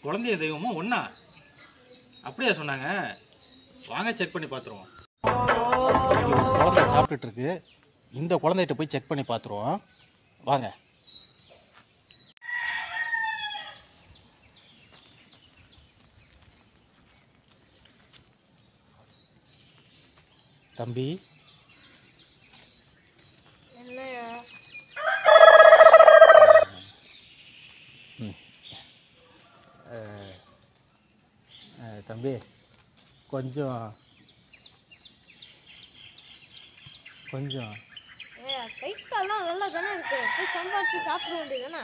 குழந்தைய தெய்வமும் ஒன்றா அப்படியா சொன்னாங்க வாங்க செக் பண்ணி பார்த்துருவோம் இங்கே ஒரு குழந்தை சாப்பிட்டுட்டு இருக்கு இந்த குழந்தைகிட்ட போய் செக் பண்ணி பார்த்துருவோம் வாங்க தம்பி என்னையா அஹ், தம்பி கொஞ்சம் கொஞ்சம் ஏ கை கால்லாம் நல்லா தானே இருக்கு போய் சம்பாதிச்சு சாப்பிட வேண்டியதுதானே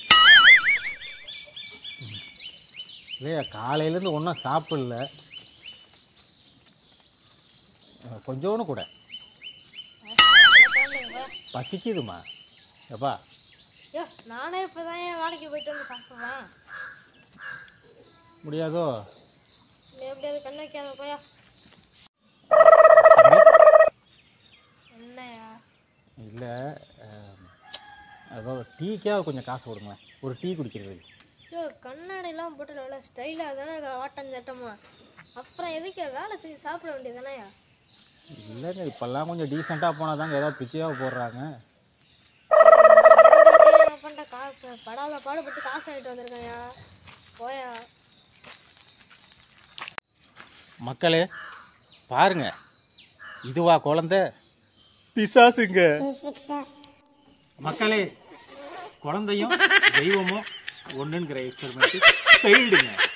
இல்லையா காலையிலேருந்து ஒன்றும் சாப்பிடல அஹ், கொஞ்சோண்டு கூட பசிக்குதுமா எப்பா ஐயோ நானே இப்போதான் ஏன் வேலைக்கு போயிட்டு வந்து சாப்பிட்றேன் முடியாதோ இல்லை எப்படியாவது கண் வைக்காத போயா என்னையா இல்லை அதோ டீக்காக கொஞ்சம் காசு கொடுங்க ஒரு டீ குடிக்கிறது ஐயோ கண்ணாடிலாம் போட்டு நல்லா ஸ்டைலாக தானே வாட்டம் சட்டமா அப்புறம் எதுக்கு வேலை செஞ்சு சாப்பிட வேண்டியதுதானேயா இல்லைங்க இப்போல்லாம் கொஞ்சம் டீசெண்டாக போனால் தாங்க ஏதோ பிச்சையாக போடுறாங்க பண்ண காசு படாத பாடுபட்டு காசு ஆகிட்டு வந்திருக்கேன்யா போயா மக்களே பாருங்க இதுவா குழந்தை பிசாசுங்க மக்களே குழந்தையும் தெய்வமும் ஒன்றுங்கிற எக்ஸ்பெரிமெண்ட் ஃபெயில்டுங்க